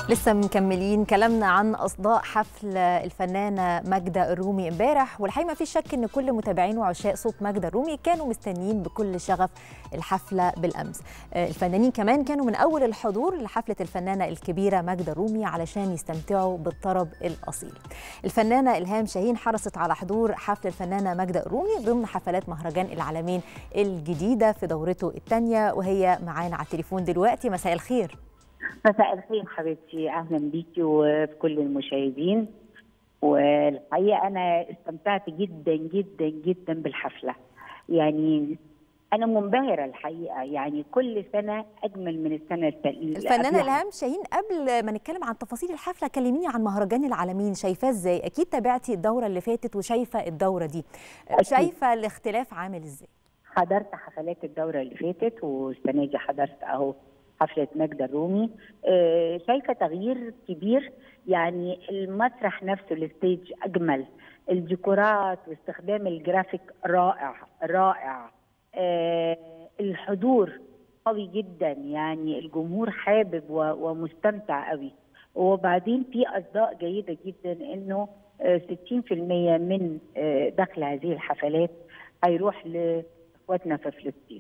لسه مكملين كلامنا عن اصداء حفل الفنانه ماجده الرومي امبارح والحقيقه ما فيش شك ان كل متابعين وعشاق صوت ماجده الرومي كانوا مستنيين بكل شغف الحفله بالامس الفنانين كمان كانوا من اول الحضور لحفله الفنانه الكبيره ماجده الرومي علشان يستمتعوا بالطرب الاصيل الفنانه الهام شاهين حرصت على حضور حفل الفنانه ماجده الرومي ضمن حفلات مهرجان العالمين الجديده في دورته الثانيه وهي معانا على التليفون دلوقتي مساء الخير مساء الخير حبيبتي اهلا بيكي وبكل المشاهدين والحقيقه انا استمتعت جدا جدا جدا بالحفله يعني انا منبهره الحقيقه يعني كل سنه اجمل من السنه الثانيه الفنانه الهام شاهين قبل ما نتكلم عن تفاصيل الحفله كلميني عن مهرجان العالمين شايفاه ازاي اكيد تابعتي الدوره اللي فاتت وشايفه الدوره دي أكيد. شايفه الاختلاف عامل ازاي حضرت حفلات الدوره اللي فاتت والسنه دي حضرت اهو حفله ماجدة الرومي آه شايفه تغيير كبير يعني المسرح نفسه الستيج اجمل الديكورات واستخدام الجرافيك رائع رائع آه الحضور قوي جدا يعني الجمهور حابب ومستمتع قوي وبعدين في اصداء جيده جدا انه 60% من دخل هذه الحفلات هيروح لاخواتنا في فلسطين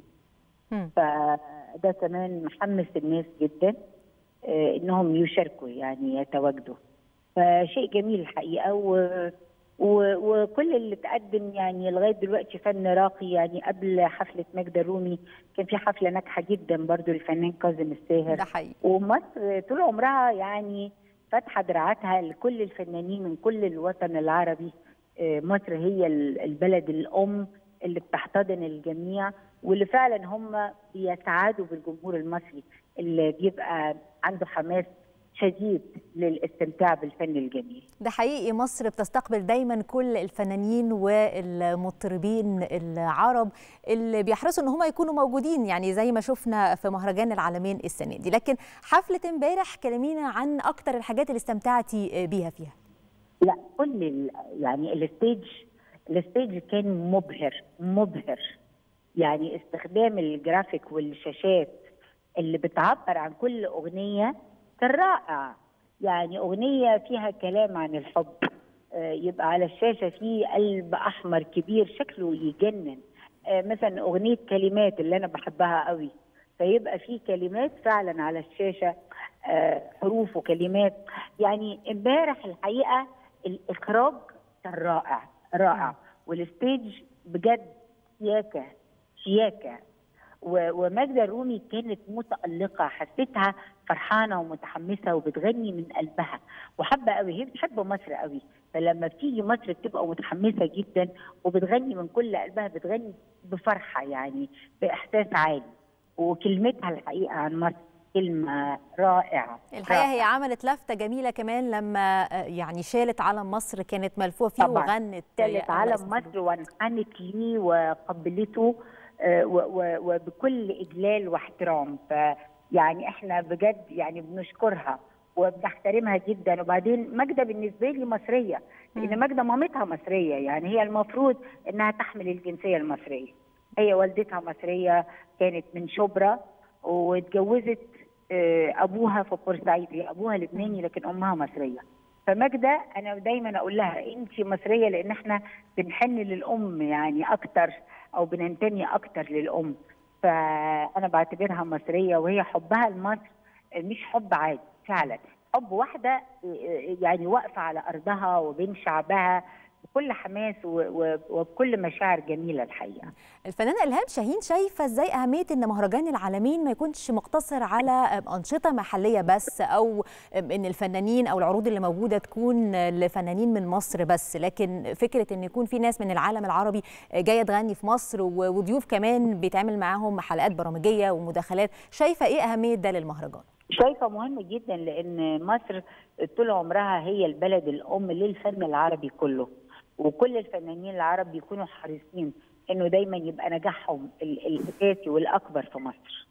فده كمان محمس الناس جدا انهم يشاركوا يعني يتواجدوا فشيء جميل الحقيقه و وكل اللي تقدم يعني لغايه دلوقتي فن راقي يعني قبل حفله ماجدة الرومي كان في حفله ناجحه جدا برضو للفنان كاظم الساهر ده حقيقي ومصر طول عمرها يعني فاتحه دراعاتها لكل الفنانين من كل الوطن العربي مصر هي البلد الام اللي بتحتضن الجميع واللي فعلا هم بيسعدوا بالجمهور المصري اللي بيبقى عنده حماس شديد للاستمتاع بالفن الجميل ده حقيقي مصر بتستقبل دايما كل الفنانين والمطربين العرب اللي بيحرصوا ان هم يكونوا موجودين يعني زي ما شفنا في مهرجان العالمين السنه دي لكن حفله امبارح كلمينا عن اكتر الحاجات اللي استمتعتي بيها فيها لا كل يعني الستيج الستيج كان مبهر مبهر يعني استخدام الجرافيك والشاشات اللي بتعبر عن كل اغنيه كان رائع يعني اغنيه فيها كلام عن الحب يبقى على الشاشه في قلب احمر كبير شكله يجنن مثلا اغنيه كلمات اللي انا بحبها قوي فيبقى في كلمات فعلا على الشاشه حروف وكلمات يعني امبارح الحقيقه الاخراج كان رائع رائع والستيج بجد شياكه شياكه وماجدة الرومي كانت متألقة حسيتها فرحانة ومتحمسة وبتغني من قلبها وحابة قوي هي بتحب مصر قوي فلما بتيجي مصر بتبقى متحمسة جدا وبتغني من كل قلبها بتغني بفرحة يعني بإحساس عالي وكلمتها الحقيقة عن مصر كلمة رائعة الحقيقة رائعة. هي عملت لفتة جميلة كمان لما يعني شالت علم مصر كانت ملفوفة فيه طبعا. وغنت شالت علم مصر وانحنت ليه وقبلته وبكل اجلال واحترام فيعني احنا بجد يعني بنشكرها وبنحترمها جدا وبعدين ماجده بالنسبه لي مصريه لان ماجده مامتها مصريه يعني هي المفروض انها تحمل الجنسيه المصريه هي والدتها مصريه كانت من شبرا واتجوزت ابوها في بورسعيد ابوها لبناني لكن امها مصريه فماجده انا دايما اقول لها انت مصريه لان احنا بنحن للام يعني اكتر او بننتمي اكتر للام فانا بعتبرها مصريه وهي حبها لمصر مش حب عادي فعلا حب واحده يعني واقفه على ارضها وبين شعبها بكل حماس وبكل مشاعر جميله الحقيقه. الفنانه الهام شاهين شايفه ازاي اهميه ان مهرجان العالمين ما يكونش مقتصر على انشطه محليه بس او ان الفنانين او العروض اللي موجوده تكون لفنانين من مصر بس لكن فكره ان يكون في ناس من العالم العربي جايه تغني في مصر وضيوف كمان بيتعمل معاهم حلقات برامجيه ومداخلات شايفه ايه اهميه ده للمهرجان؟ شايفه مهم جدا لان مصر طول عمرها هي البلد الام للفن العربي كله. وكل الفنانين العرب بيكونوا حريصين انه دايما يبقى نجاحهم الاساسي والاكبر في مصر.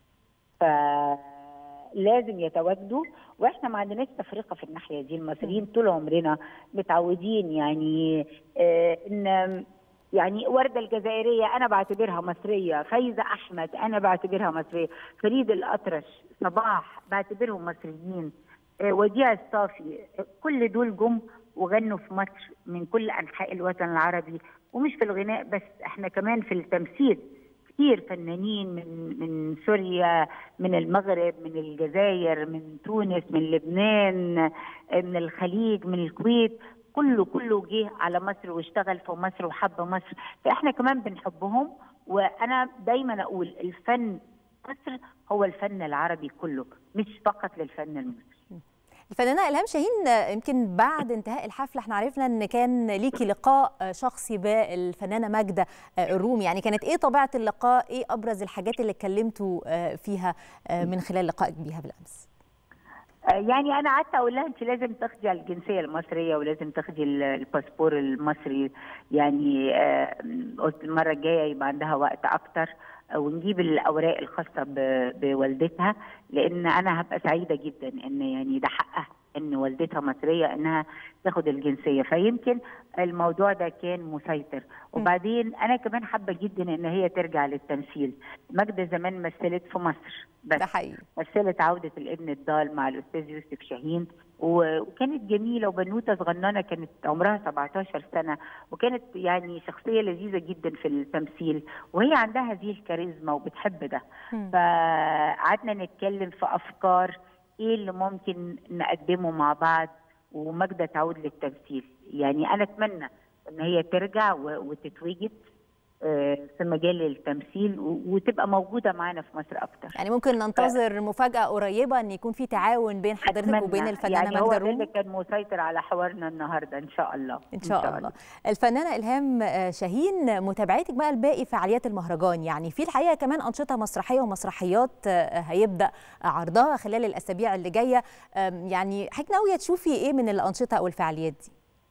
فلازم يتواجدوا واحنا ما عندناش تفرقه في الناحيه دي المصريين طول عمرنا متعودين يعني آه ان يعني وردة الجزائرية أنا بعتبرها مصرية فايزة أحمد أنا بعتبرها مصرية فريد الأطرش صباح بعتبرهم مصريين وديع الصافي كل دول جم وغنوا في مصر من كل انحاء الوطن العربي ومش في الغناء بس احنا كمان في التمثيل كتير فنانين من من سوريا من المغرب من الجزائر من تونس من لبنان من الخليج من الكويت كله كله جه على مصر واشتغل في مصر وحب مصر فاحنا كمان بنحبهم وانا دايما اقول الفن مصر هو الفن العربي كله مش فقط للفن المصري الفنانة إلهام شاهين يمكن بعد انتهاء الحفلة احنا عرفنا ان كان ليكي لقاء شخصي بالفنانة ماجدة الرومي يعني كانت ايه طبيعة اللقاء ايه ابرز الحاجات اللي اتكلمتوا فيها من خلال لقائك بيها بالامس يعني انا قعدت اقول لها انت لازم تاخدي الجنسيه المصريه ولازم تاخدي الباسبور المصري يعني قلت المره الجايه يبقى عندها وقت اكتر ونجيب الاوراق الخاصه بوالدتها لان انا هبقى سعيده جدا ان يعني ده حقها ان والدتها مصريه انها تاخد الجنسيه فيمكن الموضوع ده كان مسيطر وبعدين انا كمان حابه جدا ان هي ترجع للتمثيل ماجده زمان مثلت في مصر بس ده حقيقي مثلت عوده الابن الضال مع الاستاذ يوسف شاهين وكانت جميله وبنوته صغننه كانت عمرها 17 سنه وكانت يعني شخصيه لذيذه جدا في التمثيل وهي عندها هذه الكاريزما وبتحب ده فقعدنا نتكلم في افكار ايه اللي ممكن نقدمه مع بعض وماجده تعود للتمثيل يعني انا اتمنى ان هي ترجع وتتواجد في مجال التمثيل وتبقى موجوده معانا في مصر اكتر يعني ممكن ننتظر ف... مفاجاه قريبه ان يكون في تعاون بين حضرتك وبين الفنانه يعني ماجده الرومي اللي كان مسيطر على حوارنا النهارده ان شاء الله ان شاء, إن شاء الله. الله الفنانه الهام شاهين متابعتك بقى لباقي فعاليات المهرجان يعني في الحقيقه كمان انشطه مسرحيه ومسرحيات هيبدا عرضها خلال الاسابيع اللي جايه يعني حضرتك ناويه تشوفي ايه من الانشطه او الفعاليات دي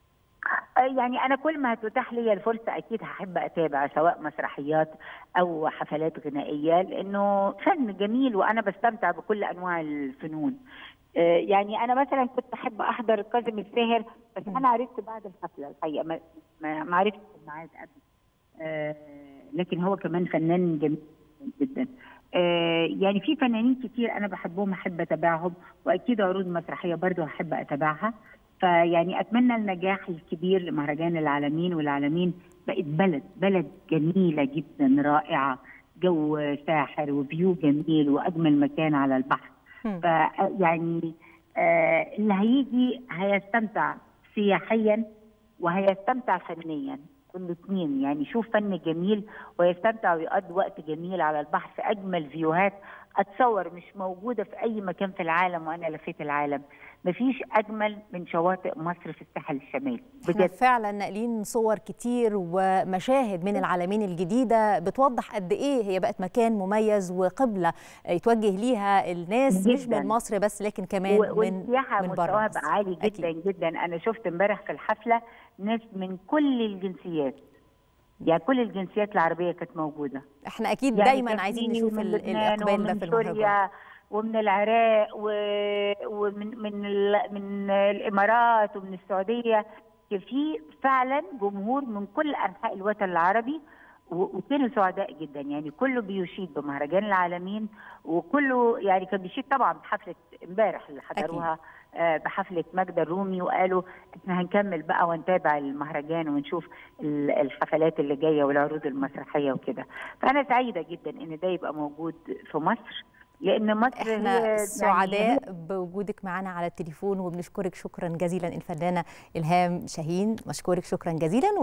يعني انا كل ما هتتاح لي الفرصه اكيد هحب اتابع سواء مسرحيات او حفلات غنائيه لانه فن جميل وانا بستمتع بكل انواع الفنون يعني انا مثلا كنت احب احضر كاظم الساهر بس انا عرفت بعد الحفله الحقيقه ما, ما عرفتش الميعاد قبل لكن هو كمان فنان جميل جدا يعني في فنانين كتير انا بحبهم احب اتابعهم واكيد عروض مسرحيه برضو احب اتابعها فيعني اتمنى النجاح الكبير لمهرجان العالمين والعالمين بقت بلد بلد جميله جدا رائعه جو ساحر وفيو جميل واجمل مكان على البحر فيعني آه اللي هيجي هيستمتع سياحيا وهيستمتع فنيا الاثنين يعني يشوف فن جميل ويستمتع ويقضي وقت جميل على البحر في اجمل فيوهات اتصور مش موجوده في اي مكان في العالم وانا لفيت العالم مفيش اجمل من شواطئ مصر في الساحل الشمالي بجد فعلا ناقلين صور كتير ومشاهد من العالمين الجديده بتوضح قد ايه هي بقت مكان مميز وقبله يتوجه ليها الناس جداً. مش من مصر بس لكن كمان و- من والسياحه من مستواها بره بقى عالي جدا أكيد. جدا انا شفت امبارح في الحفله ناس من كل الجنسيات يعني كل الجنسيات العربيه كانت موجوده احنا اكيد يعني دايما كان عايزين في نشوف من ال- لبنان الاقبال ده ومن في المهرجان سوريا ومن العراق و... ومن من ال... من الامارات ومن السعوديه كان في فعلا جمهور من كل انحاء الوطن العربي و- وكانوا سعداء جدا يعني كله بيشيد بمهرجان العالمين وكله يعني كان بيشيد طبعا بحفله امبارح اللي حضروها آه، بحفله ماجدة الرومي وقالوا احنا هنكمل بقى ونتابع المهرجان ونشوف ال- الحفلات اللي جايه والعروض المسرحيه وكده فانا سعيده جدا ان ده يبقى موجود في مصر لان مصر احنا هي سعداء بوجودك معنا على التليفون وبنشكرك شكرا جزيلا الفنانه الهام شاهين مشكورك شكرا جزيلا